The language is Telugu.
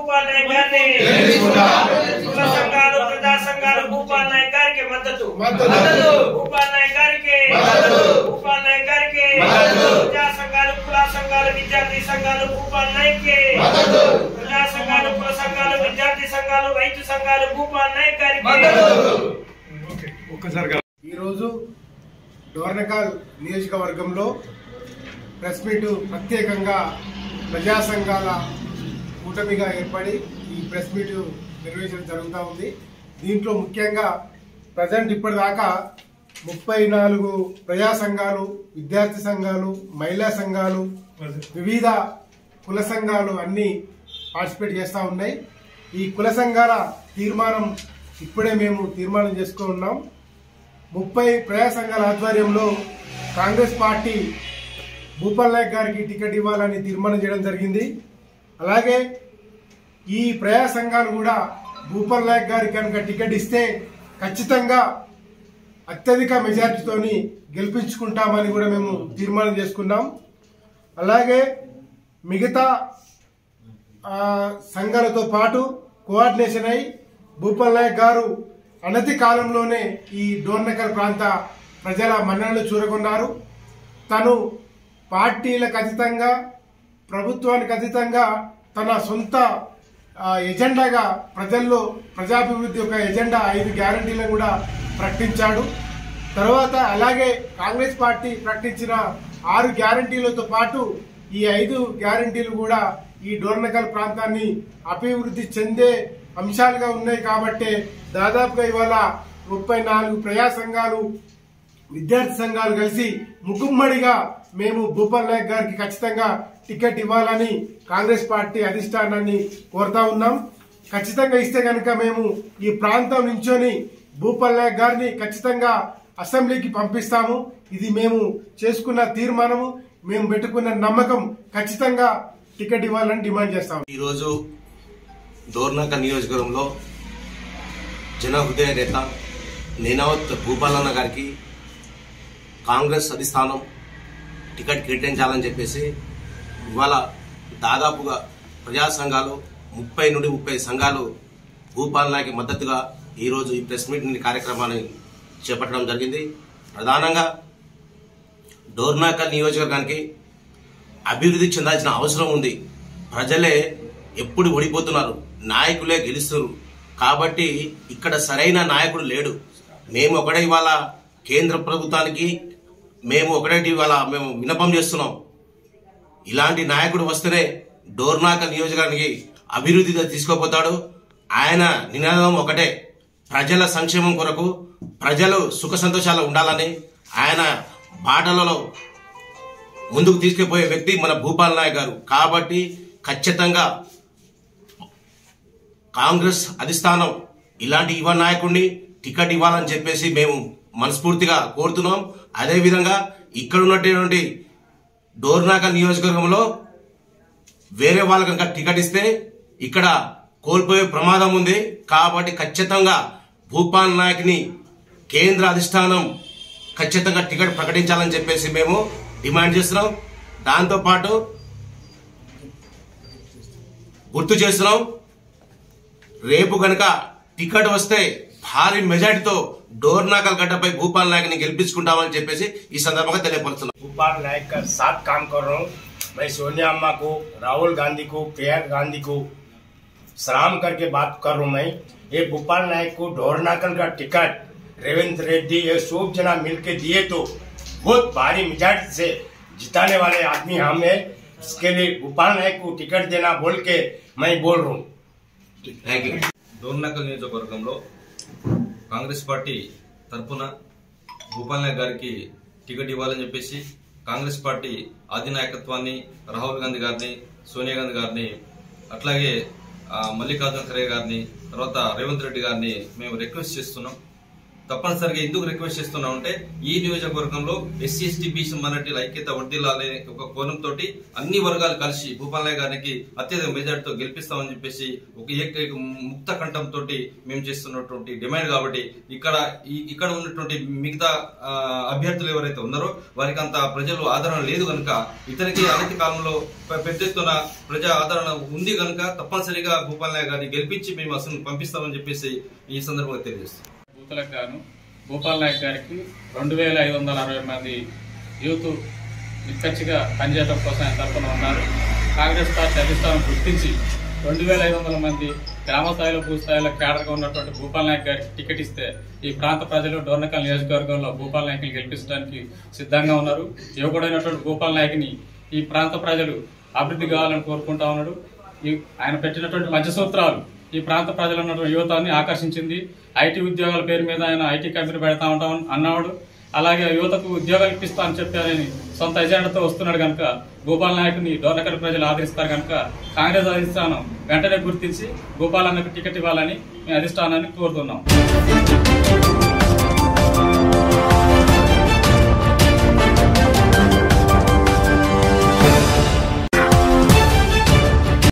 భూపాల్ నాయక్ గారిని కుల సంఘాలు ప్రజా సంఘాలు భూపాల్ నాయక్ గారికి మద్దతు మద్దతు. భూపాల్ నాయక్ గారికి భూపాల్ నాయక్ గారికి ప్రజా సంఘాలు కుల సంఘాలు విద్యార్థి సంఘాలు భూపాల్ నాయక్ కి ప్రజా సంఘాలు కుల సంఘాలు విద్యార్థి సంఘాలు రైతు సంఘాలు భూపాల్ నాయక్ గారికి ఈరోజు డోర్నకాల్ నియోజకవర్గంలో ప్రెస్ మీట్ ప్రత్యేకంగా ప్రజా సంఘాల కూటమిగా ఏర్పడి ఈ ప్రెస్ మీట్ నిర్వహించడం జరుగుతూ ఉంది దీంట్లో ముఖ్యంగా ప్రజెంట్ ఇప్పటిదాకా ముప్పై నాలుగు ప్రజా సంఘాలు విద్యార్థి సంఘాలు మహిళా సంఘాలు వివిధ కుల సంఘాలు అన్ని పార్టిసిపేట్ చేస్తూ ఉన్నాయి ఈ కుల సంఘాల తీర్మానం ఇప్పుడే మేము తీర్మానం చేసుకుని ఉన్నాం ముప్పై ప్రజా సంఘాల ఆధ్వర్యంలో కాంగ్రెస్ పార్టీ భూపాల్ నాయక్ గారికి టికెట్ ఇవ్వాలని తీర్మానం చేయడం జరిగింది అలాగే ఈ ప్రజా సంఘాలు కూడా భూపాల్ నాయక్ గారికి కనుక టికెట్ ఇస్తే ఖచ్చితంగా అత్యధిక మెజార్టీతోని గెలిపించుకుంటామని కూడా మేము తీర్మానం చేసుకున్నాం అలాగే మిగతా ఆ, సంఘాలతో పాటు కోఆర్డినేషన్ అయి భూపాల్ నాయక్ గారు అనతి కాలంలోనే ఈ డోర్నకల్ ప్రాంత ప్రజల మన్ననలు చూరగొన్నారు తను పార్టీలకు అతీతంగా ప్రభుత్వానికి అతీతంగా తన సొంత ఆ, ఎజెండాగా ప్రజల్లో ప్రజాభివృద్ధి యొక్క ఎజెండా ఐదు గ్యారంటీలను కూడా ప్రకటించాడు తర్వాత అలాగే కాంగ్రెస్ పార్టీ ప్రకటించిన ఆరు గ్యారంటీలతో పాటు ఈ ఐదు గ్యారంటీలు కూడా ఈ డోర్నకల్ ప్రాంతాన్ని అభివృద్ధి చెందే అంశాలుగా ఉన్నాయి కాబట్టి దాదాపుగా ఇవాళ ముప్పై నాలుగు ప్రజా సంఘాలు విద్యార్థి సంఘాలు కలిసి ముకుమ్మడిగా మేము భూపాల్ నాయక్ గారికి ఖచ్చితంగా టికెట్ ఇవ్వాలని కాంగ్రెస్ పార్టీ అధిష్టానాన్ని కోరుతా ఉన్నాం ఖచ్చితంగా ఇస్తే కనుక మేము ఈ ప్రాంతం నుంచొని భూపాల్ నాయక్ గారిని ఖచ్చితంగా అసెంబ్లీకి పంపిస్తాము ఇది మేము చేసుకున్న తీర్మానము మేము పెట్టుకున్న నమ్మకం ఖచ్చితంగా టికెట్ ఇవ్వాలని డిమాండ్ చేస్తాం ఈరోజు డోర్నాక నియోజకవర్గంలో జన హృదయ నేత నేనావత్ భూపాలన్న గారికి కాంగ్రెస్ అధిష్టానం టికెట్ కేటాయించాలని చెప్పేసి ఇవాళ దాదాపుగా ప్రజా సంఘాలు ముప్పై నుండి ముప్పై సంఘాలు భూపాలన్నకి మద్దతుగా ఈరోజు ఈ ప్రెస్ మీట్ కార్యక్రమాన్ని చేపట్టడం జరిగింది ప్రధానంగా డోర్నాకల్ నియోజకవర్గానికి అభివృద్ధి చెందాల్సిన అవసరం ఉంది ప్రజలే ఎప్పుడు ఓడిపోతున్నారు నాయకులే గెలుస్తున్నారు కాబట్టి ఇక్కడ సరైన నాయకుడు లేడు మేము ఒకటే ఇవాళ కేంద్ర ప్రభుత్వానికి మేము ఒకటే ఇవాళ మేము విన్నపం చేస్తున్నాం ఇలాంటి నాయకుడు వస్తేనే డోర్నాక నియోజకవర్గానికి అభివృద్ధి తీసుకోపోతాడు ఆయన నినాదం ఒకటే ప్రజల సంక్షేమం కొరకు ప్రజలు సుఖ సంతోషాలు ఉండాలని ఆయన బాటలలో ముందుకు తీసుకుపోయే వ్యక్తి మన భూపాల్ నాయక్ గారు కాబట్టి ఖచ్చితంగా కాంగ్రెస్ అధిష్టానం ఇలాంటి యువ నాయకుడిని టికెట్ ఇవ్వాలని చెప్పేసి మేము మనస్ఫూర్తిగా కోరుతున్నాం అదేవిధంగా ఇక్కడ ఉన్నటువంటి డోర్నాక నియోజకవర్గంలో వేరే వాళ్ళకి కనుక టికెట్ ఇస్తే ఇక్కడ కోల్పోయే ప్రమాదం ఉంది కాబట్టి ఖచ్చితంగా భూపాల్ నాయక్ని కేంద్ర అధిష్టానం ఖచ్చితంగా టికెట్ ప్రకటించాలని చెప్పేసి మేము డిమాండ్ చేస్తున్నాం దాంతోపాటు గుర్తు చేస్తున్నాం రేపు గనక టికెట్ వస్తే భారీ మెజార్టీతో డోర్నాకల్ గడ్డపై భూపాల్ నాయక్ని గెలిపించుకుంటామని చెప్పేసి ఈ సందర్భంగా తెలియపరుస్తున్నాం भोपाल नायक का साथ काम कर रहा हूँ मैं सोनिया अम्मा को राहुल गांधी को प्रियंका गांधी को सलाम करके बात कर रहा हूँ मैं ये भोपाल नायक को ढोरनाकल का टिकट रेवंत रेड्डी ये सब जना मिलके दिए तो बहुत भारी मेजॉरिटी से जिताने वाले आदमी हम है इसके लिए भोपाल नायक को टिकट देना बोल के मैं बोल रहा हूँ థ్యాంక్ యూ డోర్నకల్ నియోజకవర్గంలో కాంగ్రెస్ పార్టీ తరఫున భూపాల్ నాయక్ గారికి టికెట్ ఇవ్వాలని చెప్పేసి కాంగ్రెస్ పార్టీ అధినాయకత్వాన్ని రాహుల్ గాంధీ గారిని సోనియా గాంధీ గారిని అట్లాగే ఆ, మల్లికార్జున ఖర్గే గారిని తర్వాత రేవంత్ రెడ్డి గారిని మేము రిక్వెస్ట్ చేస్తున్నాం తప్పనిసరిగా ఎందుకు రిక్వెస్ట్ చేస్తున్నా ఉంటే ఈ నియోజకవర్గంలో ఎస్సీ ఎస్టీ బీసీ మైనార్టీల ఐక్యత వర్దిల్లాలనే ఒక కోణంతో అన్ని వర్గాలు కలిసి భూపాలయ్య గారికి అత్యధిక మెజార్టీతో గెలిపిస్తామని చెప్పేసి ఒక ఏకైక ముక్త కంఠంతో మేము చేస్తున్నటువంటి డిమాండ్ కాబట్టి ఇక్కడ ఈ- ఇక్కడ ఉన్నటువంటి మిగతా ఆ, అభ్యర్థులు ఎవరైతే ఉన్నారో వారికి అంత ప్రజలు ఆదరణ లేదు కనుక ఇతనికి అనతి కాలంలో పె- పెద్ద ఎత్తున ప్రజా ఆదరణ ఉంది కనుక తప్పనిసరిగా భూపాలయ్య గారిని గెలిపించి మేము అసలు పంపిస్తామని చెప్పేసి ఈ సందర్భంగా తెలియజేస్తాం బూతులకు గాను భూపాల్ నాయక్ గారికి రెండు వేల ఐదు వందల అరవై మంది యూత్ నిక్కచ్చిగా పనిచేయడం కోసం ఆయన తరఫున ఉన్నారు కాంగ్రెస్ పార్టీ అధిష్టానం గుర్తించి రెండు వేల ఐదు వందల మంది గ్రామ స్థాయిలో భూ స్థాయిలో కేడర్గా ఉన్నటువంటి భూపాల్ నాయక్ గారికి టికెట్ ఇస్తే ఈ ప్రాంత ప్రజలు డోర్నకల్ నియోజకవర్గంలో భూపాల్ నాయక్ని గెలిపించడానికి సిద్ధంగా ఉన్నారు యువకుడైనటువంటి భూపాల్ నాయక్ని ఈ ప్రాంత ప్రజలు అభివృద్ధి కావాలని కోరుకుంటా ఉన్నాడు ఈ- ఆయన పెట్టినటువంటి మంచి సూత్రాలు ఈ ప్రాంత ప్రజలు ఉన్నటువంటి యువతని ఆకర్షించింది ఐటీ ఉద్యోగాల పేరు మీద ఆయన ఐటీ కంపెనీ పెడతా ఉంటాం అన్నాడు అలాగే యువతకు ఉద్యోగాలు ఇప్పిస్తా అని చెప్పి ఆయన సొంత ఎజెండాతో వస్తున్నాడు కనుక గోపాల్ నాయకుని డోర్నకల్ ప్రజలు ఆదరిస్తారు కనుక కాంగ్రెస్ అధిష్టానం వెంటనే గుర్తించి గోపాల్ అన్నకు టికెట్ ఇవ్వాలని మేము అధిష్టానాన్ని కోరుతున్నాం